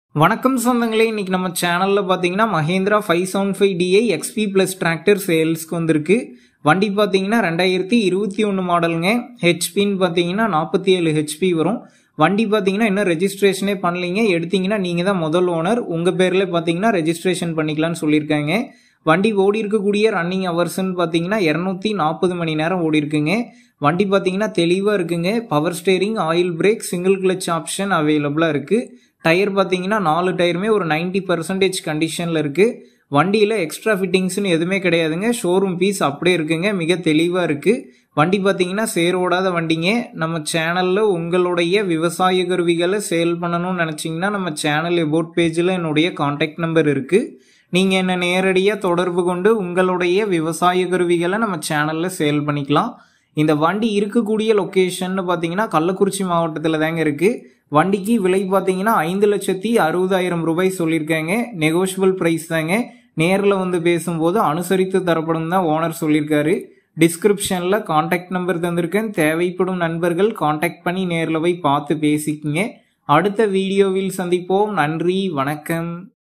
வணக்கம் சொந்தங்களே இன்னைக்கு நம்ம சேனலில் பார்த்தீங்கன்னா Mahindra five seven five DI XP plus tractor சேல்ஸ்க்கு வந்திருக்கு வண்டி பார்த்தீங்கன்னா ரெண்டாயிரத்தி இருபத்தி ஒன்று மாடலுங்க ஹெச்பின்னு பார்த்தீங்கன்னா நாற்பத்தி ஏழு ஹெச்பி வரும் வண்டி பார்த்தீங்கன்னா இன்னும் ரெஜிஸ்ட்ரேஷனே பண்ணலீங்க எடுத்தீங்கன்னா நீங்கள் தான் முதல் ஓனர் உங்கள் பேரில் பார்த்தீங்கன்னா ரெஜிஸ்ட்ரேஷன் பண்ணிக்கலாம்னு சொல்லியிருக்காங்க வண்டி ஓடி இருக்கக்கூடிய ரன்னிங் ஹவர்ஸ்ன்னு பார்த்தீங்கன்னா இரநூத்தி நாற்பது மணி நேரம் ஓடி இருக்குங்க வண்டி பார்த்தீங்கன்னா தெளிவாக இருக்குங்க power steering oil brake single clutch option அவைலபிளாக இருக்குது டயர் பார்த்தீங்கன்னா நாலு டயருமே ஒரு 90% பர்சன்டேஜ் கண்டிஷனில் இருக்குது வண்டியில் எக்ஸ்ட்ரா ஃபிட்டிங்ஸ்னு எதுவுமே கிடையாதுங்க ஷோரூம் பீஸ் அப்படியே இருக்குங்க மிக தெளிவாக இருக்குது வண்டி பார்த்தீங்கன்னா சேர் ஓடாத வண்டிங்க நம்ம சேனலில் உங்களுடைய விவசாய கருவிகளை சேல் பண்ணணும்னு நினச்சிங்கன்னா நம்ம சேனல் எபோட் பேஜில் என்னுடைய காண்டாக்ட் நம்பர் இருக்குது நீங்கள் என்ன நேரடியாக தொடர்பு கொண்டு உங்களுடைய விவசாய கருவிகளை நம்ம சேனலில் சேல் பண்ணிக்கலாம் இந்த வண்டி இருக்கக்கூடிய லொக்கேஷன் பார்த்தீங்கன்னா கள்ளக்குறிச்சி மாவட்டத்தில் தாங்க இருக்குது வண்டிக்கு விலை பார்த்தீங்கன்னா ஐந்து லட்சத்தி அறுபதாயிரம் ரூபாய் சொல்லியிருக்காங்க நெகோஷியபிள் ப்ரைஸ் தாங்க நேரில் வந்து பேசும்போது அனுசரித்து தரப்படும் தான் ஓனர் சொல்லியிருக்காரு டிஸ்கிரிப்ஷனில் காண்டாக்ட் நம்பர் தந்திருக்கேன் தேவைப்படும் நண்பர்கள் காண்டாக்ட் பண்ணி நேரில் போய் பார்த்து பேசிக்கங்க அடுத்த வீடியோவில் சந்திப்போம் நன்றி வணக்கம்